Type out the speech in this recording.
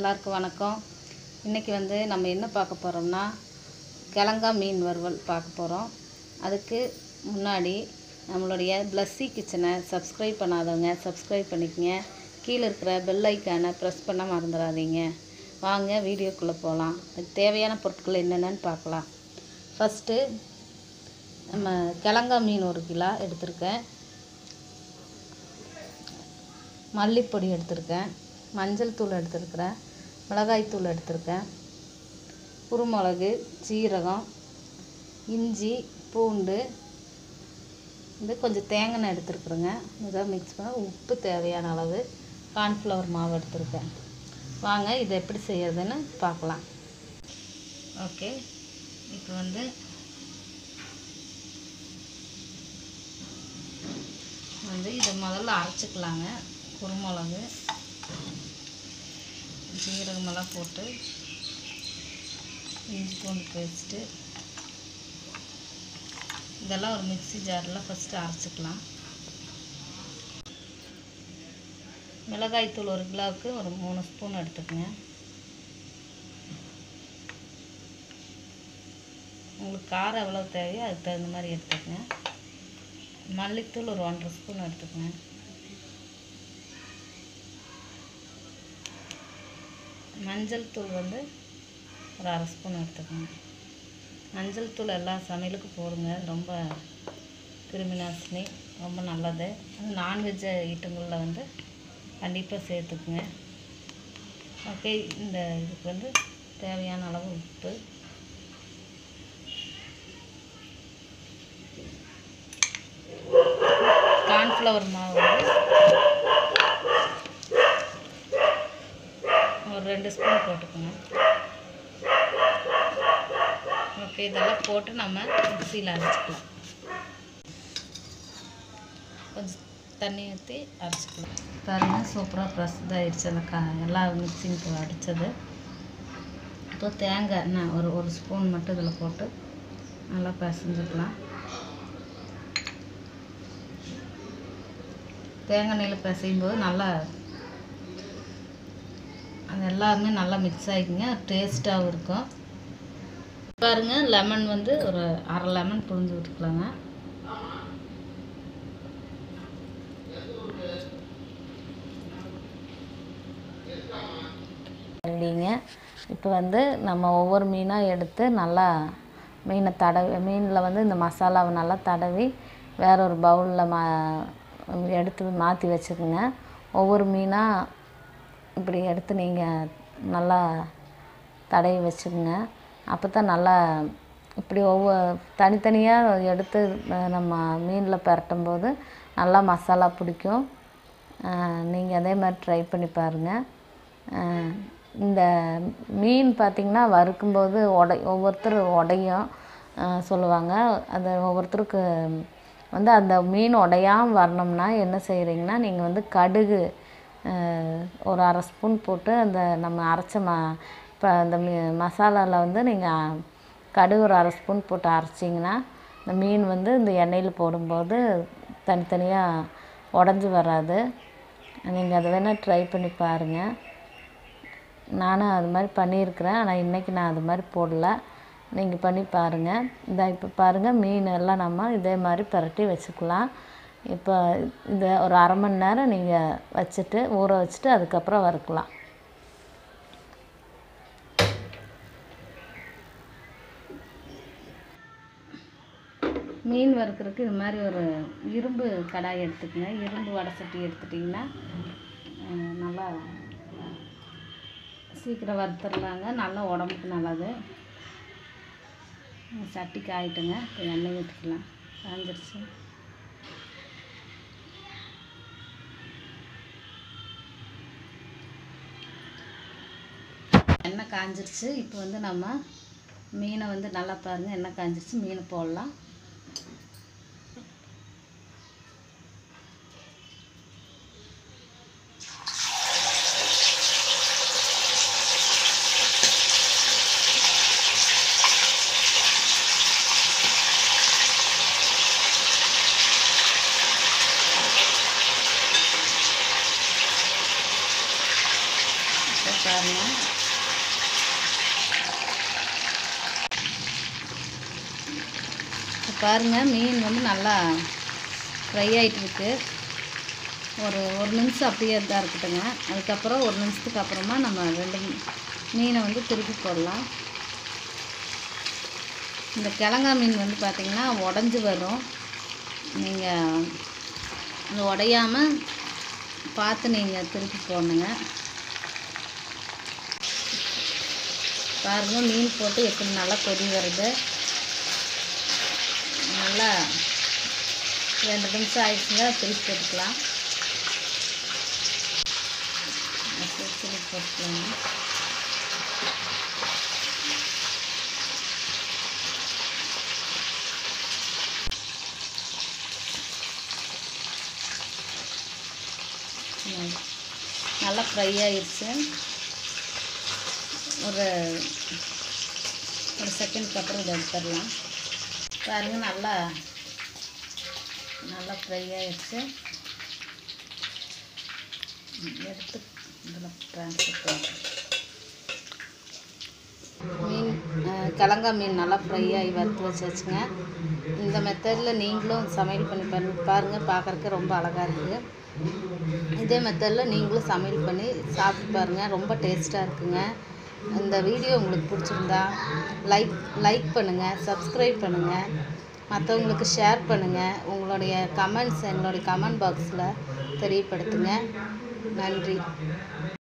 எல்லாருக்கும் வணக்கம் இன்றைக்கி வந்து நம்ம என்ன பார்க்க போகிறோம்னா கிழங்கா மீன் வறுவல் பார்க்க போகிறோம் அதுக்கு முன்னாடி நம்மளுடைய பிளஸ்ஸி கிச்சனை சப்ஸ்கிரைப் பண்ணாதவங்க சப்ஸ்கிரைப் பண்ணிக்கங்க கீழே இருக்கிற பெல் ஐக்கானை ப்ரெஸ் பண்ண மறந்துடாதீங்க வாங்க வீடியோக்குள்ளே போகலாம் அதுக்கு தேவையான பொருட்கள் என்னென்னு பார்க்கலாம் ஃபஸ்ட்டு நம்ம கிழங்கா மீன் ஒரு கிலோ எடுத்திருக்கேன் மல்லிப்பொடி எடுத்திருக்கேன் மஞ்சள் தூள் எடுத்திருக்கிறேன் மிளகாய் தூள் எடுத்திருக்கேன் குருமிளகு சீரகம் இஞ்சி பூண்டு இது கொஞ்சம் தேங்காய் எண்ணெய் எடுத்துருக்குறேங்க இதை மிக்ஸ் பண்ண உப்பு தேவையான அளவு கார்ன்ஃப்ளவர் மாவு எடுத்திருக்கேன் வாங்க இதை எப்படி செய்யறதுன்னு பார்க்கலாம் ஓகே இப்போ வந்து வந்து இதை முதல்ல அரைச்சிக்கலாங்க குருமிளகு ஜீரகமெல்லாம் போட்டு இஞ்சி பூண்டு பேஸ்ட்டு இதெல்லாம் ஒரு மிக்ஸி ஜாரில் ஃபஸ்ட்டு அரைச்சிக்கலாம் மிளகாய்த்தூள் ஒரு கிலோவுக்கு ஒரு மூணு ஸ்பூன் எடுத்துக்கங்க உங்களுக்கு காரம் எவ்வளோ தேவையோ அதுக்கு தகுந்த மாதிரி எடுத்துக்கங்க மல்லித்தூள் ஒரு ஒன்றரை ஸ்பூன் எடுத்துக்கங்க மஞ்சள் தூள் வந்து ஒரு அரை ஸ்பூன் எடுத்துக்கோங்க மஞ்சள் தூள் எல்லா சமையலுக்கும் போடுங்க ரொம்ப கிருமி நாசினி ரொம்ப நல்லது அது நான்வெஜ் ஐட்டங்களில் வந்து கண்டிப்பாக சேர்த்துக்குங்க ஓகே இந்த இதுக்கு வந்து தேவையான அளவு உப்பு கார்ன்ஃப்ளவர் மாவு வந்து ஒரு ரெண்டு ஸ்பூன் போட்டுக்கோங்க ஓகே இதெல்லாம் போட்டு நம்ம மிக்சியில் அரைச்சிக்கலாம் கொஞ்சம் தண்ணி ஊற்றி அரைச்சிக்கலாம் பாருங்கள் சூப்பராக ப்ரெஸ் இதாகிடுச்சு அந்த கா எல்லா மிக்சிங்க்கு அடித்தது இப்போ தேங்காய் எண்ணெய் ஒரு ஒரு ஸ்பூன் மட்டும் இதில் போட்டு நல்லா பிசைஞ்சுக்கலாம் தேங்காய் எண்ணெயில் பிசையும் போது நல்லா அது எல்லாமே நல்லா மிக்ஸ் ஆகிக்குங்க டேஸ்ட்டாகவும் இருக்கும் பாருங்க லெமன் வந்து ஒரு அரை லெமன் புழிஞ்சு விட்டுக்கலாங்க இல்லைங்க இப்போ வந்து நம்ம ஒவ்வொரு மீனாக எடுத்து நல்லா மீனை தடவி மீனில் வந்து இந்த மசாலாவை நல்லா தடவி வேற ஒரு பவுலில் மா எடுத்து மாற்றி வச்சுக்கோங்க ஒவ்வொரு மீனாக இப்படி எடுத்து நீங்கள் நல்லா தடவி வச்சுக்கோங்க அப்போ தான் நல்லா இப்படி ஒவ்வொரு தனித்தனியாக எடுத்து நம்ம மீனில் பரட்டும் போது நல்லா மசாலா பிடிக்கும் நீங்கள் அதே மாதிரி ட்ரை பண்ணி பாருங்கள் இந்த மீன் பார்த்திங்கன்னா வறுக்கும்போது உடை ஒவ்வொருத்தர் உடையும் சொல்லுவாங்க அது ஒவ்வொருத்தருக்கு வந்து அந்த மீன் உடையாமல் வரணும்னா என்ன செய்கிறீங்கன்னா நீங்கள் வந்து கடுகு ஒரு அரை ஸ்பூன் போட்டு அந்த நம்ம அரைச்ச ம இப்போ அந்த மீ மசாலாவில் வந்து நீங்கள் கடுகு ஒரு அரை ஸ்பூன் போட்டு அரைச்சிங்கன்னா இந்த மீன் வந்து இந்த எண்ணெயில் போடும்போது தனித்தனியாக உடஞ்சி வராது நீங்கள் அதை வேணால் ட்ரை பண்ணி பாருங்கள் நானும் அது மாதிரி பண்ணியிருக்கிறேன் ஆனால் இன்றைக்கி நான் அது மாதிரி போடல நீங்கள் பண்ணி பாருங்கள் இந்த இப்போ பாருங்கள் மீன் எல்லாம் நம்ம இதே மாதிரி பரட்டி வச்சுக்கலாம் இப்போ இதை ஒரு அரை மணி நேரம் நீங்கள் வச்சுட்டு ஊற வச்சுட்டு அதுக்கப்புறம் வறுக்கலாம் மீன் வறுக்கிறதுக்கு இது மாதிரி ஒரு இரும்பு கடாய் எடுத்துக்கங்க இரும்பு வடை சட்டி எடுத்துட்டிங்கன்னா நல்லா சீக்கிரம் வறுத்துடலாங்க நல்லா உடம்புக்கு நல்லது சட்டி காயிட்டுங்க இப்போ எண்ணெய் ஊற்றிக்கலாம் காஞ்சிருச்சு எண்ணெய் காஞ்சிருச்சு இப்போ வந்து நம்ம மீனை வந்து நல்லா பாருங்கள் எண்ணெய் காஞ்சிருச்சு மீனை போடலாம் இப்போ பாருங்கள் இப்போ பாருங்கள் மீன் வந்து நல்லா ஃப்ரை ஆகிட்டு இருக்கு ஒரு ஒரு நிமிஷம் அப்படியே தான் இருக்கட்டுங்க அதுக்கப்புறம் ஒரு நிமிஷத்துக்கு அப்புறமா நம்ம ரெண்டு மீ- மீனை வந்து திருப்பி போடலாம் இந்த கிழங்கா மீன் வந்து பார்த்திங்கன்னா உடஞ்சி வரும் நீங்கள் அது உடையாமல் பார்த்து நீங்கள் திருப்பி போடணுங்க பாருங்கள் மீன் போட்டு எப்படி நல்லா கொதி வருது நல்லா ரெண்டு நிமிஷம் ஆயிடுச்சுங்க திருப்பி போட்டுக்கலாம் திருப்பி போட்டுக்கலாங்க ம். நல்லா ஃப்ரை ஆயிடுச்சு ஒரு ஒரு செகண்ட்க்கு அப்புறம் இதை எடுத்துடலாம் பாருங்க நல்லா நல்லா ஃப்ரை ஆயிடுச்சு ம், எடுத்து இதில் ட்ரான்ஸ்ஃபர் பண்ணுறேன் மீன் அஹ், கிழங்கா மீன் நல்லா ஃப்ரை ஆகி வறுத்து வச்சாச்சுங்க இந்த மெத்தடில் நீங்களும் சமையல் பண்ணி பாருங்க பாருங்கள் பார்க்குறக்கு ரொம்ப அழகாக இருக்குது இதே மெத்தடில் நீங்களும் சமையல் பண்ணி சாப்பிட்டு பாருங்கள் ரொம்ப டேஸ்ட்டாக இருக்குங்க இந்த வீடியோ உங்களுக்கு பிடிச்சிருந்தா லைக் லைக் பண்ணுங்கள் சப்ஸ்கிரைப் பண்ணுங்கள் மற்றவங்களுக்கு ஷேர் பண்ணுங்கள் உங்களுடைய கமெண்ட்ஸ் எங்களுடைய கமெண்ட் பாக்ஸில் தெரியப்படுத்துங்க நன்றி